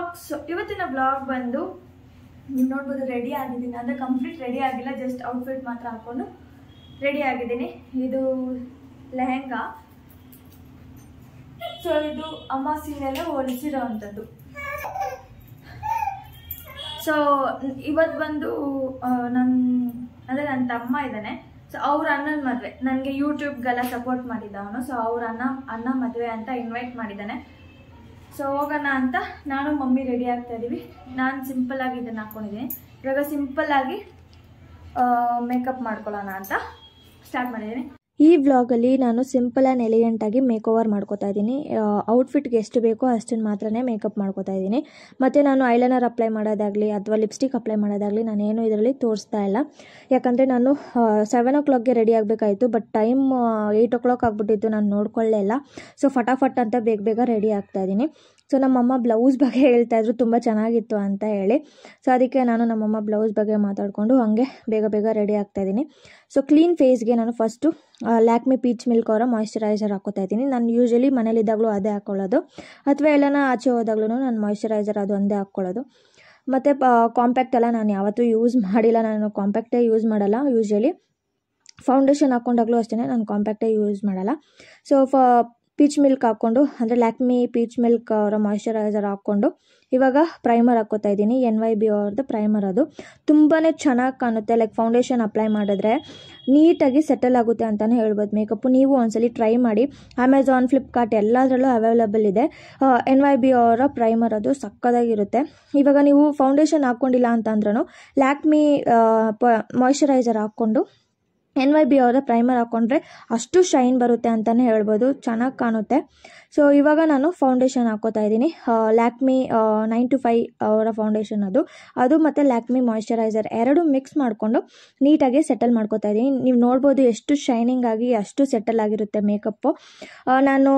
vlogs ಇವತ್ತಿನ vlog ಬಂದು ನೀವು ನೋಡ್ಬೋದು ರೆಡಿ ಆಗಿದ್ದೀನಿ ಅಂದರೆ ಕಂಪ್ಲೀಟ್ ರೆಡಿ ಆಗಿಲ್ಲ ಜಸ್ಟ್ ಔಟ್ಫಿಟ್ ಮಾತ್ರ ಹಾಕ್ಕೊಂಡು ರೆಡಿ ಆಗಿದ್ದೀನಿ ಇದು ಲೆಹೆಂಗಾ ಸೊ ಇದು ಅಮ್ಮ ಸೀರೆಲ್ಲ ಹೊಲಿಸಿರೋ ಅಂಥದ್ದು ಸೊ ಇವತ್ತು ಬಂದು ನನ್ನ ಅಂದರೆ ನನ್ನ ತಮ್ಮ ಇದ್ದಾನೆ ಸೊ ಅವ್ರ ಅಣ್ಣನ ಮದುವೆ ನನಗೆ ಯೂಟ್ಯೂಬ್ಗೆಲ್ಲ ಸಪೋರ್ಟ್ ಮಾಡಿದ್ದ ಅವನು ಸೊ ಅವ್ರ ಅಣ್ಣ ಅಣ್ಣ ಮದುವೆ ಅಂತ ಇನ್ವೈಟ್ ಮಾಡಿದ್ದಾನೆ ಸೊ ಹೋಗೋಣ ಅಂತ ನಾನು ಮಮ್ಮಿ ರೆಡಿ ಆಗ್ತಾ ಇದ್ದೀವಿ ನಾನು ಸಿಂಪಲ್ ಆಗಿ ಇದನ್ನು ಹಾಕ್ಕೊಂಡಿದ್ದೀನಿ ಇವಾಗ ಸಿಂಪಲ್ ಆಗಿ ಮೇಕಪ್ ಮಾಡ್ಕೊಳ್ಳೋಣ ಅಂತ ಸ್ಟಾರ್ಟ್ ಮಾಡಿದ್ದೀನಿ ಈ ವ್ಲಾಗಲ್ಲಿ ನಾನು ಸಿಂಪಲ್ ಆ್ಯಂಡ್ ಎಲಿಗೆಂಟಾಗಿ ಮೇಕ್ ಓವರ್ ಮಾಡ್ಕೋತಾ ಇದ್ದೀನಿ ಔಟ್ಫಿಟ್ಗೆ ಎಷ್ಟು ಬೇಕೋ ಅಷ್ಟನ್ನು ಮಾತ್ರನೇ ಮೇಕಪ್ ಮಾಡ್ಕೋತಾ ಇದ್ದೀನಿ ಮತ್ತು ನಾನು ಐಲೈನರ್ ಅಪ್ಲೈ ಮಾಡೋದಾಗಲಿ ಅಥವಾ ಲಿಪ್ಸ್ಟಿಕ್ ಅಪ್ಲೈ ಮಾಡೋದಾಗಲಿ ನಾನೇನು ಇದರಲ್ಲಿ ತೋರಿಸ್ತಾ ಇಲ್ಲ ಯಾಕಂದರೆ ನಾನು ಸೆವೆನ್ ಓ ಕ್ಲಾಕ್ಗೆ ರೆಡಿ ಆಗಬೇಕಾಯಿತು but time eight o'clock ಆಗಿಬಿಟ್ಟಿತ್ತು ನಾನು ನೋಡ್ಕೊಳ್ಳೇ ಇಲ್ಲ ಸೊ ಫಟಾಫಟ್ ಅಂತ ಬೇಗ ಬೇಗ ರೆಡಿ ಆಗ್ತಾ ಇದ್ದೀನಿ ಸೊ ನಮ್ಮಮ್ಮ ಬ್ಲೌಸ್ ಬಗ್ಗೆ ಹೇಳ್ತಾ ಇದ್ರು ತುಂಬ ಚೆನ್ನಾಗಿತ್ತು ಅಂತ ಹೇಳಿ ಸೊ ಅದಕ್ಕೆ ನಾನು ನಮ್ಮಮ್ಮ ಬ್ಲೌಸ್ ಬಗ್ಗೆ ಮಾತಾಡಿಕೊಂಡು ಹಾಗೆ ಬೇಗ ಬೇಗ ರೆಡಿ ಆಗ್ತಾ ಇದ್ದೀನಿ ಸೊ ಕ್ಲೀನ್ ಫೇಸ್ಗೆ ನಾನು ಫಸ್ಟು ಲ್ಯಾಕ್ಮಿ ಪೀಚ್ ಮಿಲ್ಕ್ ಅವರ ಮಾಯ್ಶ್ಚರೈಸರ್ ಹಾಕೋತಾ ಇದ್ದೀನಿ ನಾನು ಯೂಶಲಿ ಮನೇಲಿದ್ದಾಗಲೂ ಅದೇ ಹಾಕ್ಕೊಳ್ಳೋದು ಅಥವಾ ಎಲ್ಲನ ಆಚೆ ಹೋದಾಗ್ಲೂ ನಾನು ಮಾಯ್ಶ್ಚರೈಸರ್ ಅದು ಒಂದೇ ಹಾಕ್ಕೊಳ್ಳೋದು ಮತ್ತು ಕಾಂಪ್ಯಾಕ್ಟ್ ಎಲ್ಲ ನಾನು ಯಾವತ್ತೂ ಯೂಸ್ ಮಾಡಿಲ್ಲ ನಾನು ಕಾಂಪ್ಯಾಕ್ಟೇ ಯೂಸ್ ಮಾಡಲ್ಲ ಯೂಶಲಿ ಫೌಂಡೇಶನ್ ಹಾಕ್ಕೊಂಡಾಗಲೂ ಅಷ್ಟೇ ನಾನು ಕಾಂಪ್ಯಾಕ್ಟೇ ಯೂಸ್ ಮಾಡಲ್ಲ ಸೊ ಫ ಪೀಚ್ ಮಿಲ್ಕ್ ಹಾಕ್ಕೊಂಡು ಅಂದರೆ ಲ್ಯಾಕ್ಮಿ ಪೀಚ್ ಮಿಲ್ಕ್ ಅವರ ಮಾಯ್ಶ್ಚರೈಸರ್ ಹಾಕ್ಕೊಂಡು ಇವಾಗ ಪ್ರೈಮರ್ ಹಾಕ್ಕೋತಾ ಇದ್ದೀನಿ ಎನ್ ವೈ ಬಿ ಅವ್ರದ್ದು ಪ್ರೈಮರ್ ಅದು ತುಂಬಾ ಚೆನ್ನಾಗಿ ಕಾಣುತ್ತೆ ಲೈಕ್ ಫೌಂಡೇಶನ್ ಅಪ್ಲೈ ಮಾಡಿದ್ರೆ ನೀಟಾಗಿ ಸೆಟಲ್ ಆಗುತ್ತೆ ಅಂತಲೇ ಹೇಳ್ಬೋದು ಮೇಕಪ್ಪು ನೀವು ಒಂದ್ಸಲಿ ಟ್ರೈ ಮಾಡಿ ಅಮೆಝಾನ್ ಫ್ಲಿಪ್ಕಾರ್ಟ್ ಎಲ್ಲದರಲ್ಲೂ ಅವೈಲಬಲ್ ಇದೆ ಎನ್ ವೈ ಬಿ ಅವರ ಪ್ರೈಮರ್ ಅದು ಸಕ್ಕದಾಗಿರುತ್ತೆ ಇವಾಗ ನೀವು ಫೌಂಡೇಶನ್ ಹಾಕ್ಕೊಂಡಿಲ್ಲ ಅಂತಂದ್ರೂ ಲ್ಯಾಕ್ಮಿ ಮಾಯ್ಶ್ಚರೈಸರ್ ಹಾಕ್ಕೊಂಡು ಎನ್ ವೈ ಬಿ ಅವರ ಪ್ರೈಮರ್ ಹಾಕ್ಕೊಂಡ್ರೆ ಅಷ್ಟು ಶೈನ್ ಬರುತ್ತೆ ಅಂತಲೇ ಹೇಳ್ಬೋದು ಚೆನ್ನಾಗಿ ಕಾಣುತ್ತೆ ಸೊ ಇವಾಗ ನಾನು ಫೌಂಡೇಶನ್ ಹಾಕೋತಾ ಇದ್ದೀನಿ ಲ್ಯಾಕ್ಮಿ ನೈನ್ ಟು ಫೈವ್ ಅವರ ಫೌಂಡೇಶನ್ ಅದು ಅದು ಮತ್ತು ಲ್ಯಾಕ್ಮಿ ಮಾಯ್ಶ್ಚರೈಸರ್ ಎರಡು ಮಿಕ್ಸ್ ಮಾಡಿಕೊಂಡು ನೀಟಾಗಿ ಸೆಟಲ್ ಮಾಡ್ಕೋತಾ ಇದ್ದೀನಿ ನೀವು ನೋಡ್ಬೋದು ಎಷ್ಟು ಶೈನಿಂಗ್ ಆಗಿ ಅಷ್ಟು ಸೆಟಲ್ ಆಗಿರುತ್ತೆ ಮೇಕಪ್ಪು ನಾನು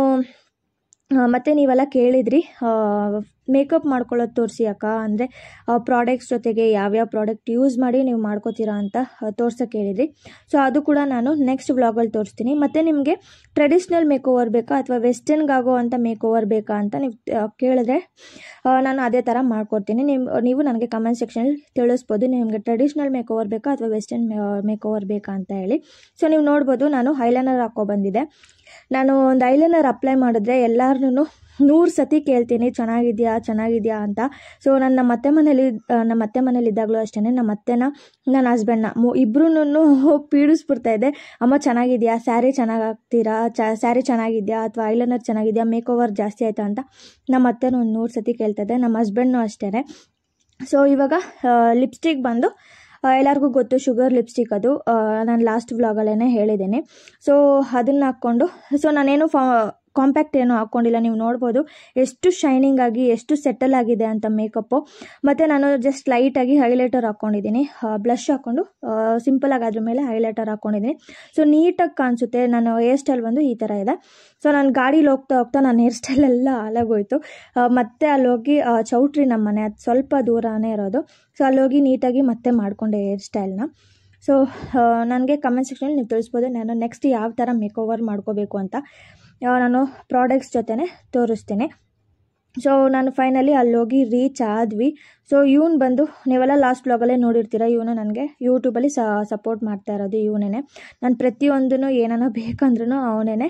ಮತ್ತು ನೀವೆಲ್ಲ ಕೇಳಿದ್ರಿ ಮೇಕಪ್ ಮಾಡ್ಕೊಳ್ಳೋದು ತೋರಿಸಿ ಅಕ್ಕ ಅಂದರೆ ಪ್ರಾಡಕ್ಟ್ಸ್ ಜೊತೆಗೆ ಯಾವ್ಯಾವ ಪ್ರಾಡಕ್ಟ್ ಯೂಸ್ ಮಾಡಿ ನೀವು ಮಾಡ್ಕೋತೀರಾ ಅಂತ ತೋರ್ಸೋಕೆ ಹೇಳಿದ್ರಿ ಸೊ ಅದು ಕೂಡ ನಾನು ನೆಕ್ಸ್ಟ್ ವ್ಲಾಗಲ್ಲಿ ತೋರಿಸ್ತೀನಿ ಮತ್ತು ನಿಮಗೆ ಟ್ರೆಡಿಷ್ನಲ್ ಮೇಕ್ ಓವರ್ ಬೇಕಾ ಅಥವಾ ವೆಸ್ಟರ್ನ್ಗಾಗೋ ಅಂತ ಮೇಕ್ ಓವರ್ ಬೇಕಾ ಅಂತ ನೀವು ಕೇಳಿದ್ರೆ ನಾನು ಅದೇ ಥರ ಮಾಡ್ಕೊಡ್ತೀನಿ ನಿಮ್ಮ ನೀವು ನನಗೆ ಕಮೆಂಟ್ ಸೆಕ್ಷನಲ್ಲಿ ತಿಳಿಸ್ಬೋದು ನಿಮಗೆ ಟ್ರೆಡಿಷ್ನಲ್ ಮೇಕ್ ಓವರ್ ಬೇಕಾ ಅಥವಾ ವೆಸ್ಟರ್ನ್ ಮೇಕ್ ಓವರ್ ಬೇಕಾ ಅಂತ ಹೇಳಿ ಸೊ ನೀವು ನೋಡ್ಬೋದು ನಾನು ಐಲೈನರ್ ಹಾಕೋ ಬಂದಿದ್ದೆ ನಾನು ಒಂದು ಐಲೈನರ್ ಅಪ್ಲೈ ಮಾಡಿದ್ರೆ ಎಲ್ಲರೂ ನೂರು ಸತಿ ಕೇಳ್ತೀನಿ ಚೆನ್ನಾಗಿದೆಯಾ ಚೆನ್ನಾಗಿದೆಯಾ ಅಂತ ಸೊ ನಾನು ನಮ್ಮ ಅತ್ತೆ ಮನೇಲಿ ನಮ್ಮ ಅತ್ತೆ ಮನೇಲಿ ಇದ್ದಾಗಲೂ ಅಷ್ಟೇ ನಮ್ಮ ಅತ್ತೆನ ನನ್ನ ಹಸ್ಬೆಂಡ್ನ ಮು ಇಬ್ಬರೂ ಪೀಡಿಸ್ಬಿಡ್ತಾ ಇದ್ದೆ ಅಮ್ಮ ಚೆನ್ನಾಗಿದೆಯಾ ಸ್ಯಾರಿ ಚೆನ್ನಾಗಿ ಹಾಕ್ತೀರಾ ಚ ಸ್ಯಾರಿ ಚೆನ್ನಾಗಿದೆಯಾ ಅಥವಾ ಐಲೈನರ್ ಚೆನ್ನಾಗಿದೆಯಾ ಮೇಕ್ ಓವರ್ ಜಾಸ್ತಿ ಆಯಿತಾ ಅಂತ ನಮ್ಮ ಅತ್ತೆನೂ ಒಂದು ನೂರು ಸತಿ ಕೇಳ್ತಾ ಇದ್ದೆ ನಮ್ಮ ಹಸ್ಬೆಂಡ್ನೂ ಅಷ್ಟೇ ಸೊ ಇವಾಗ ಲಿಪ್ಸ್ಟಿಕ್ ಬಂದು ಎಲ್ಲರಿಗೂ ಗೊತ್ತು ಶುಗರ್ ಲಿಪ್ಸ್ಟಿಕ್ ಅದು ನಾನು ಲಾಸ್ಟ್ ವ್ಲಾಗಲ್ಲೇ ಹೇಳಿದ್ದೀನಿ ಸೊ ಅದನ್ನು ಹಾಕ್ಕೊಂಡು ಸೊ ನಾನೇನು ಫಾ ಕಾಂಪ್ಯಾಕ್ಟ್ ಏನೂ ಹಾಕ್ಕೊಂಡಿಲ್ಲ ನೀವು ನೋಡ್ಬೋದು ಎಷ್ಟು ಶೈನಿಂಗ್ ಆಗಿ ಎಷ್ಟು ಸೆಟಲ್ ಆಗಿದೆ ಅಂತ ಮೇಕಪ್ಪು ಮತ್ತು ನಾನು ಜಸ್ಟ್ ಲೈಟಾಗಿ ಹೈಲೈಟರ್ ಹಾಕ್ಕೊಂಡಿದ್ದೀನಿ ಬ್ಲಷ್ ಹಾಕ್ಕೊಂಡು ಸಿಂಪಲಾಗಿ ಅದ್ರ ಮೇಲೆ ಹೈಲೈಟರ್ ಹಾಕ್ಕೊಂಡಿದ್ದೀನಿ ಸೊ ನೀಟಾಗಿ ಕಾಣಿಸುತ್ತೆ ನಾನು ಹೇರ್ ಸ್ಟೈಲ್ ಬಂದು ಈ ಥರ ಇದೆ ಸೊ ನಾನು ಗಾಡೀಲಿ ಹೋಗ್ತಾ ಹೋಗ್ತಾ ನನ್ನ ಹೇರ್ ಸ್ಟೈಲ್ ಎಲ್ಲ ಹಾಳಾಗೋಯ್ತು ಮತ್ತೆ ಅಲ್ಲಿ ಹೋಗಿ ಚೌಟ್ರಿ ನಮ್ಮ ಮನೆ ಅದು ಸ್ವಲ್ಪ ದೂರನೇ ಇರೋದು ಸೊ ಅಲ್ಲಿ ಹೋಗಿ ನೀಟಾಗಿ ಮತ್ತೆ ಮಾಡಿಕೊಂಡೆ ಹೇರ್ ಸ್ಟೈಲ್ನ ಸೊ ನನಗೆ ಕಮೆಂಟ್ ಸೆಕ್ಷನಲ್ಲಿ ನೀವು ತಿಳಿಸ್ಬೋದು ನಾನು ನೆಕ್ಸ್ಟ್ ಯಾವ ಥರ ಮೇಕ್ ಓವರ್ ಮಾಡ್ಕೋಬೇಕು ಅಂತ ನಾನು ಪ್ರಾಡಕ್ಟ್ಸ್ ಜೊತೆನೇ ತೋರಿಸ್ತೀನಿ ಸೊ ನಾನು ಫೈನಲಿ ಅಲ್ಲಿ ಹೋಗಿ ರೀಚ್ ಆದ್ವಿ ಸೊ ಇವನು ಬಂದು ನೀವೆಲ್ಲ ಲಾಸ್ಟ್ ಬ್ಲಾಗಲ್ಲೇ ನೋಡಿರ್ತೀರ ಇವನು ನನಗೆ ಯೂಟ್ಯೂಬಲ್ಲಿ ಸಪೋರ್ಟ್ ಮಾಡ್ತಾ ಇರೋದು ಇವನೇ ನಾನು ಪ್ರತಿಯೊಂದೂ ಏನಾನ ಬೇಕಂದ್ರೂ ಅವನೇ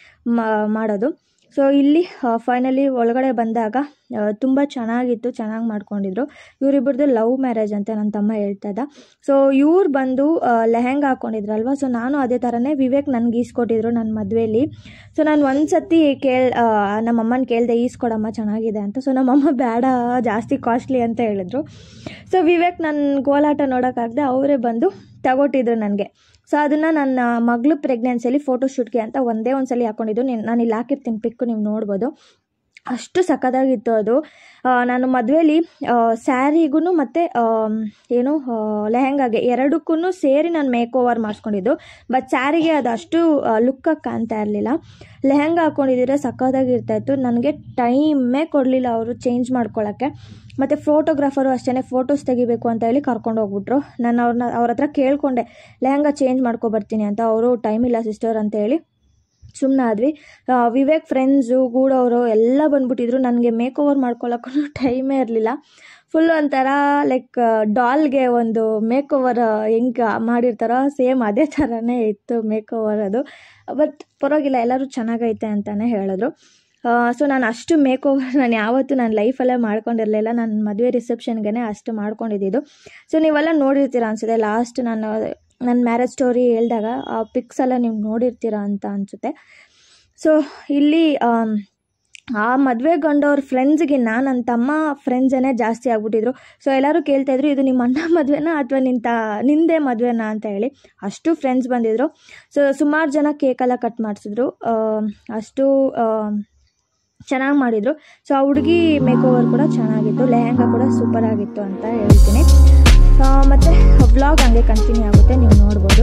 ಮಾಡೋದು ಸೊ ಇಲ್ಲಿ ಫೈನಲಿ ಒಳಗಡೆ ಬಂದಾಗ ತುಂಬ ಚೆನ್ನಾಗಿತ್ತು ಚೆನ್ನಾಗಿ ಮಾಡ್ಕೊಂಡಿದ್ರು ಇವರಿಬ್ಬರದ್ದು ಲವ್ ಮ್ಯಾರೇಜ್ ಅಂತ ನನ್ನ ತಮ್ಮ ಹೇಳ್ತಾ ಇದ್ದ ಸೊ ಇವ್ರು ಬಂದು ಲೆಹೆಂಗಾ ಹಾಕ್ಕೊಂಡಿದ್ರಲ್ವ ಸೊ ನಾನು ಅದೇ ಥರನೇ ವಿವೇಕ್ ನನಗೆ ಈಸ್ಕೊಟ್ಟಿದ್ರು ನನ್ನ ಮದುವೆಯಲ್ಲಿ ಸೊ ನಾನು ಒಂದು ಸತಿ ಕೇಳ್ ನಮ್ಮಮ್ಮನ ಕೇಳಿದೆ ಈಸ್ಕೊಡಮ್ಮ ಚೆನ್ನಾಗಿದೆ ಅಂತ ಸೊ ನಮ್ಮಮ್ಮ ಬೇಡ ಜಾಸ್ತಿ ಕಾಸ್ಟ್ಲಿ ಅಂತ ಹೇಳಿದ್ರು ಸೊ ವಿವೇಕ್ ನನ್ನ ಗೋಲಾಟ ನೋಡೋಕ್ಕಾಗದೆ ಅವರೇ ಬಂದು ತಗೊಟ್ಟಿದ್ರು ನನಗೆ ಸೊ ಅದನ್ನು ನನ್ನ ಮಗಳು ಪ್ರೆಗ್ನೆನ್ಸಿಯಲ್ಲಿ ಫೋಟೋಶೂಟ್ಗೆ ಅಂತ ಒಂದೇ ಒಂದು ಸಲ ಹಾಕ್ಕೊಂಡಿದ್ದು ನಾನು ಇಲ್ಲಿ ಹಾಕಿರ್ತೀನಿ ಪಿಕ್ಕು ನೀವು ನೋಡ್ಬೋದು ಅಷ್ಟು ಸಖತ್ತಾಗಿತ್ತು ಅದು ನಾನು ಮದುವೆಲಿ ಸ್ಯಾರಿಗೂ ಮತ್ತು ಏನು ಲೆಹೆಂಗಾಗೆ ಎರಡಕ್ಕೂ ಸೇರಿ ನಾನು ಮೇಕ್ ಓವರ್ ಮಾಡಿಸ್ಕೊಂಡಿದ್ದು ಬಟ್ ಸ್ಯಾರಿಗೆ ಅದು ಅಷ್ಟು ಲುಕ್ಕಾಗಿ ಕಾಣ್ತಾ ಇರಲಿಲ್ಲ ಲೆಹೆಂಗಾ ಹಾಕ್ಕೊಂಡಿದ್ದರೆ ಸಖತ್ತಾಗಿರ್ತಾಯಿತ್ತು ನನಗೆ ಟೈಮೇ ಕೊಡಲಿಲ್ಲ ಅವರು ಚೇಂಜ್ ಮಾಡ್ಕೊಳ್ಳೋಕ್ಕೆ ಮತ್ತು ಫೋಟೋಗ್ರಾಫರು ಅಷ್ಟೇ ಫೋಟೋಸ್ ತೆಗಿಬೇಕು ಅಂತ ಹೇಳಿ ಕರ್ಕೊಂಡು ಹೋಗ್ಬಿಟ್ರು ನಾನು ಅವ್ರನ್ನ ಅವ್ರ ಹತ್ರ ಕೇಳಿಕೊಂಡೆ ಲೆಹಂಗಾ ಚೇಂಜ್ ಮಾಡ್ಕೊಬರ್ತೀನಿ ಅಂತ ಅವರು ಟೈಮ್ ಇಲ್ಲ ಸಿಸ್ಟರ್ ಅಂತ ಹೇಳಿ ಸುಮ್ಮನೆ ಆದ್ವಿ ಆ, ವಿವೇಕ್ ಫ್ರೆಂಡ್ಸು ಗೂಡವರು ಎಲ್ಲ ಬಂದ್ಬಿಟ್ಟಿದ್ರು ನನಗೆ ಮೇಕ್ ಓವರ್ ಮಾಡ್ಕೊಳ್ಳೋಕ್ಕೂ ಟೈಮೇ ಇರಲಿಲ್ಲ ಫುಲ್ ಒಂಥರ ಲೈಕ್ ಡಾಲ್ಗೆ ಒಂದು ಮೇಕ್ ಓವರ್ ಹೆಂಗೆ ಮಾಡಿರ್ತಾರೋ ಸೇಮ್ ಅದೇ ಥರನೇ ಇತ್ತು ಮೇಕ್ ಓವರ್ ಅದು ಬಟ್ ಪರವಾಗಿಲ್ಲ ಎಲ್ಲರೂ ಚೆನ್ನಾಗೈತೆ ಅಂತಲೇ ಹೇಳಿದ್ರು ಸೊ ನಾನು ಅಷ್ಟು ಮೇಕ್ ಓವರ್ ನಾನು ಯಾವತ್ತೂ ನನ್ನ ಲೈಫಲ್ಲೇ ಮಾಡ್ಕೊಂಡಿರಲಿಲ್ಲ ನನ್ನ ಮದುವೆ ರಿಸೆಪ್ಷನ್ಗೆ ಅಷ್ಟು ಮಾಡ್ಕೊಂಡಿದ್ದು ಸೊ ನೀವೆಲ್ಲ ನೋಡಿರ್ತೀರ ಅನ್ಸುತ್ತೆ ಲಾಸ್ಟ್ ನಾನು ನನ್ನ ಮ್ಯಾರೇಜ್ ಸ್ಟೋರಿ ಹೇಳಿದಾಗ ಆ ಪಿಕ್ಸ್ ಎಲ್ಲ ನೀವು ನೋಡಿರ್ತೀರ ಅಂತ ಅನಿಸುತ್ತೆ ಸೊ ಇಲ್ಲಿ ಆಮ್, ಆ ಮದುವೆ ಗಂಡವ್ರ ಫ್ರೆಂಡ್ಸ್ಗೆ ನಾನು ನನ್ನ ತಮ್ಮ ಫ್ರೆಂಡ್ಸೇ ಜಾಸ್ತಿ ಆಗ್ಬಿಟ್ಟಿದ್ರು ಸೊ ಎಲ್ಲರೂ ಕೇಳ್ತಾಯಿದ್ರು ಇದು ನಿಮ್ಮ ಅಣ್ಣ ಮದುವೆನಾ ಅಥವಾ ನಿಂತ ನಿಂದೇ ಮದುವೆನಾ ಅಂತ ಹೇಳಿ ಅಷ್ಟು ಫ್ರೆಂಡ್ಸ್ ಬಂದಿದ್ರು ಸೊ ಸುಮಾರು ಜನ ಕೇಕೆಲ್ಲ ಕಟ್ ಮಾಡಿಸಿದ್ರು ಅಷ್ಟು ಚೆನ್ನಾಗಿ ಮಾಡಿದರು ಸೊ ಆ ಹುಡುಗಿ ಮೇಕ್ ಓವರ್ ಕೂಡ ಚೆನ್ನಾಗಿತ್ತು ಲೆಹಂಗಾ ಕೂಡ ಸೂಪರ್ ಆಗಿತ್ತು ಅಂತ ಹೇಳ್ತೀನಿ ಆ, ಮತ್ತೆ ವ್ಲಾಗ್ ಹಂಗೆ ಕಂಟಿನ್ಯೂ ಆಗುತ್ತೆ ನೀವು ನೋಡ್ಬೋದು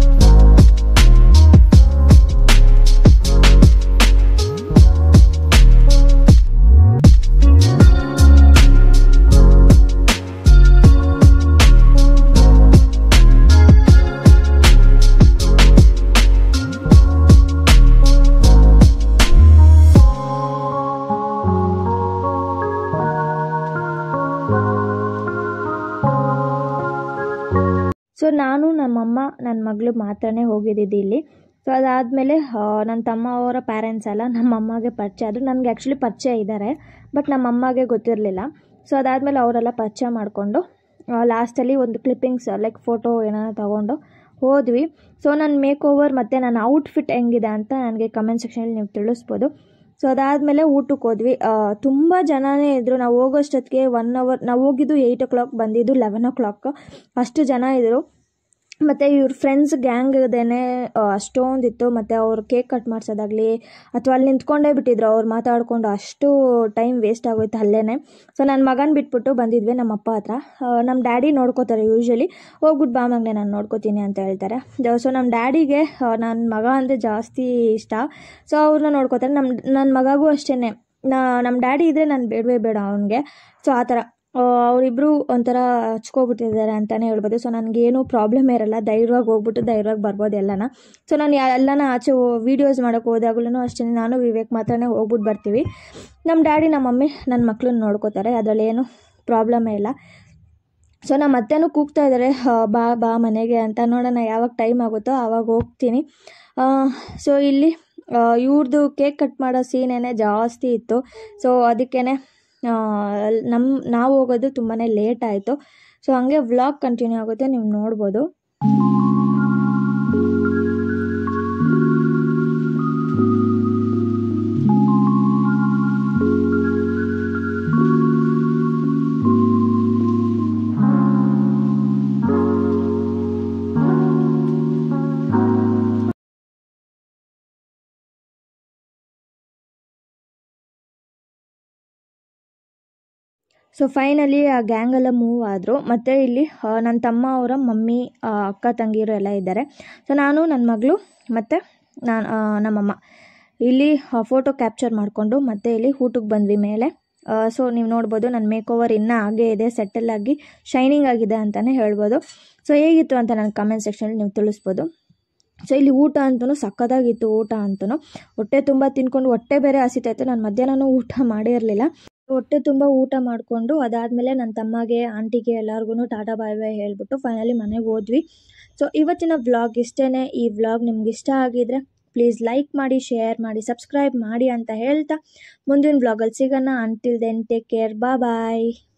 ಸೊ ನಾನು ನಮ್ಮಮ್ಮ ನನ್ನ ಮಗಳು ಮಾತ್ರನೇ ಹೋಗಿದ್ದಿದ್ದು ಇಲ್ಲಿ ಸೊ ಅದಾದಮೇಲೆ ನನ್ನ ತಮ್ಮ ಅವರ ಪ್ಯಾರೆಂಟ್ಸ್ ಎಲ್ಲ ನಮ್ಮಮ್ಮಗೆ ಪರಿಚಯ ಆದರು ನನಗೆ ಆ್ಯಕ್ಚುಲಿ ಪರಿಚಯ ಇದ್ದಾರೆ ಬಟ್ ನಮ್ಮಮ್ಮಗೆ ಗೊತ್ತಿರಲಿಲ್ಲ ಸೊ ಅದಾದಮೇಲೆ ಅವರೆಲ್ಲ ಪರಿಚಯ ಮಾಡಿಕೊಂಡು ಲಾಸ್ಟಲ್ಲಿ ಒಂದು ಕ್ಲಿಪ್ಪಿಂಗ್ಸ್ ಲೈಕ್ ಫೋಟೋ ಏನಾರ ತೊಗೊಂಡು ಹೋದ್ವಿ ಸೊ ನನ್ನ ಮೇಕ್ ಓವರ್ ಮತ್ತು ನನ್ನ ಔಟ್ಫಿಟ್ ಹೆಂಗಿದೆ ಅಂತ ನನಗೆ ಕಮೆಂಟ್ ಸೆಕ್ಷನಲ್ಲಿ ನೀವು ತಿಳಿಸ್ಬೋದು ಸೊ ಅದಾದಮೇಲೆ ಊಟಕ್ಕೆ ಹೋದ್ವಿ ತುಂಬ ಜನನೇ ಇದ್ದರು ನಾವು ಹೋಗೋಷ್ಟೊತ್ತಿಗೆ ಒನ್ ಅವರ್ ನಾವು ಹೋಗಿದ್ದು ಏಯ್ಟ್ ಓ ಕ್ಲಾಕ್ ಬಂದಿದ್ದು ಲೆವೆನ್ ಓ ಕ್ಲಾಕ್ ಅಷ್ಟು ಜನ ಇದ್ದರು ಮತ್ತು ಇವ್ರ ಫ್ರೆಂಡ್ಸ್ ಗ್ಯಾಂಗ್ದೇನೆ ಅಷ್ಟೊಂದಿತ್ತು ಮತ್ತು ಅವ್ರು ಕೇಕ್ ಕಟ್ ಮಾಡಿಸೋದಾಗಲಿ ಅಥವಾ ಅಲ್ಲಿ ನಿಂತ್ಕೊಂಡೇ ಬಿಟ್ಟಿದ್ರು ಅವ್ರು ಮಾತಾಡಿಕೊಂಡು ಅಷ್ಟು ಟೈಮ್ ವೇಸ್ಟ್ ಆಗೋಯ್ತು ಅಲ್ಲೇ ಸೊ ನನ್ನ ಮಗನ ಬಿಟ್ಬಿಟ್ಟು ಬಂದಿದ್ವಿ ನಮ್ಮ ಅಪ್ಪ ಹತ್ರ ಆ, ನಮ್ಮ ಡ್ಯಾಡಿ ನೋಡ್ಕೋತಾರೆ ಯೂಶ್ವಲಿ ಹೋಗ್ಬಿಟ್ಟು ಬಾ ಮಗನೇ ನಾನು ನೋಡ್ಕೋತೀನಿ ಅಂತ ಹೇಳ್ತಾರೆ ಸೊ ನಮ್ಮ ಡ್ಯಾಡಿಗೆ ನನ್ನ ಮಗ ಅಂದರೆ ಜಾಸ್ತಿ ಇಷ್ಟ ಸೊ ಅವ್ರನ್ನ ನೋಡ್ಕೋತಾರೆ ನಮ್ಮ ನನ್ನ ಮಗಗೂ ಅಷ್ಟೇ ನಾ ನಮ್ಮ ಡ್ಯಾಡಿ ಇದ್ದರೆ ನಾನು ಬೇಡವೇ ಬೇಡ ಅವನಿಗೆ ಸೊ ಆ ಥರ ಅವರಿಬ್ಬರು ಒಂಥರ ಹಚ್ಕೊಬಿಟ್ಟಿದ್ದಾರೆ ಅಂತಲೇ ಹೇಳ್ಬೋದು ಸೊ ನನಗೇನು ಪ್ರಾಬ್ಲಮ್ ಇರಲ್ಲ ಧೈರ್ಯವಾಗಿ ಹೋಗ್ಬಿಟ್ಟು ಧೈರ್ಯವಾಗಿ ಬರ್ಬೋದು ಎಲ್ಲನ ಸೊ ನಾನು ಯಾ- ಎಲ್ಲನ ಆಚೆ ವೀಡಿಯೋಸ್ ಮಾಡೋಕ್ಕೆ ಹೋದಾಗಲೂ ಅಷ್ಟೇ ನಾನು ವಿವೇಕ್ ಮಾತ್ರನೇ ಹೋಗ್ಬಿಟ್ಟು ಬರ್ತೀವಿ ನಮ್ಮ ಡ್ಯಾಡಿ ನಮ್ಮ ಮಮ್ಮಿ ನನ್ನ ಮಕ್ಳನ್ನ ನೋಡ್ಕೋತಾರೆ ಅದರಲ್ಲಿ ಏನು ಪ್ರಾಬ್ಲಮೇ ಇಲ್ಲ ಸೊ ನಮ್ಮ ಅತ್ತೆನೂ ಕೂಗ್ತಾ ಇದ್ದಾರೆ ಆ, ಬಾ ಬಾ ಮನೆಗೆ ಅಂತ ನೋಡೋಣ ಯಾವಾಗ ಟೈಮ್ ಆಗುತ್ತೋ ಆವಾಗ ಹೋಗ್ತೀನಿ ಸೊ ಇಲ್ಲಿ ಇವ್ರದ್ದು ಕೇಕ್ ಕಟ್ ಮಾಡೋ ಸೀನೇನೆ ಜಾಸ್ತಿ ಇತ್ತು ಸೊ ಅದಕ್ಕೇ ನಮ್ಮ ನಾವು ಹೋಗೋದು ತುಂಬಾ ಲೇಟ್ ಆಯಿತು ಸೊ ಹಂಗೆ ವ್ಲಾಗ್ ಕಂಟಿನ್ಯೂ ಆಗುತ್ತೆ ನೀವು ನೋಡ್ಬೋದು ಸೊ ಫೈನಲಿ ಆ ಗ್ಯಾಂಗ್ ಎಲ್ಲ ಮೂವ್ ಆದರು ಮತ್ತು ಇಲ್ಲಿ ಆ, ನನ್ನ ತಮ್ಮ ಅವರ ಮಮ್ಮಿ ಆ, ಅಕ್ಕ ತಂಗಿರು ಎಲ್ಲ ಇದ್ದಾರೆ ಸೊ ನಾನು ನನ್ನ ಮಗಳು ಮತ್ತು ನಾನು ನಮ್ಮಮ್ಮ ಇಲ್ಲಿ ಫೋಟೋ ಕ್ಯಾಪ್ಚರ್ ಮಾಡಿಕೊಂಡು ಮತ್ತೆ ಇಲ್ಲಿ ಊಟಕ್ಕೆ ಬಂದ್ವಿ ಮೇಲೆ ಸೊ ನೀವು ನೋಡ್ಬೋದು ನನ್ನ ಮೇಕ್ ಓವರ್ ಇನ್ನೂ ಹಾಗೇ ಇದೆ ಸೆಟಲ್ ಆಗಿ ಶೈನಿಂಗ್ ಆಗಿದೆ ಅಂತಲೇ ಹೇಳ್ಬೋದು ಸೊ ಹೇಗಿತ್ತು ಅಂತ ನನ್ನ ಕಮೆಂಟ್ ಸೆಕ್ಷನಲ್ಲಿ ನೀವು ತಿಳಿಸ್ಬೋದು ಸೊ ಇಲ್ಲಿ ಊಟ ಅಂತೂ ಸಕ್ಕದಾಗಿತ್ತು ಊಟ ಅಂತೂ ಹೊಟ್ಟೆ ತುಂಬ ತಿನ್ಕೊಂಡು ಹೊಟ್ಟೆ ಬೇರೆ ಹಸಿತಾಯಿತ್ತು ನಾನು ಮಧ್ಯಾಹ್ನನೂ ಊಟ ಮಾಡೇ ಇರಲಿಲ್ಲ ಹೊಟ್ಟೆ ತುಂಬ ಊಟ ಮಾಡಿಕೊಂಡು ಅದಾದಮೇಲೆ ನನ್ನ ತಮ್ಮಗೆ ಆಂಟಿಗೆ ಎಲ್ಲರಿಗೂ ಟಾಟಾ ಬಾಯ್ ಬಾಯ್ ಹೇಳ್ಬಿಟ್ಟು ಫೈನಲಿ ಮನೆಗೆ ಹೋದ್ವಿ ಸೊ ಇವತ್ತಿನ ವ್ಲಾಗ್ ಇಷ್ಟೇ ಈ ವ್ಲಾಗ್ ನಿಮ್ಗೆ ಇಷ್ಟ ಆಗಿದ್ರೆ ಪ್ಲೀಸ್ ಲೈಕ್ ಮಾಡಿ ಶೇರ್ ಮಾಡಿ ಸಬ್ಸ್ಕ್ರೈಬ್ ಮಾಡಿ ಅಂತ ಹೇಳ್ತಾ ಮುಂದಿನ ವ್ಲಾಗಲ್ಲಿ ಸಿಗೋಣ ಅಂಟಿಲ್ ದೆನ್ ಟೇಕ್ ಕೇರ್ ಬಾ ಬಾಯ್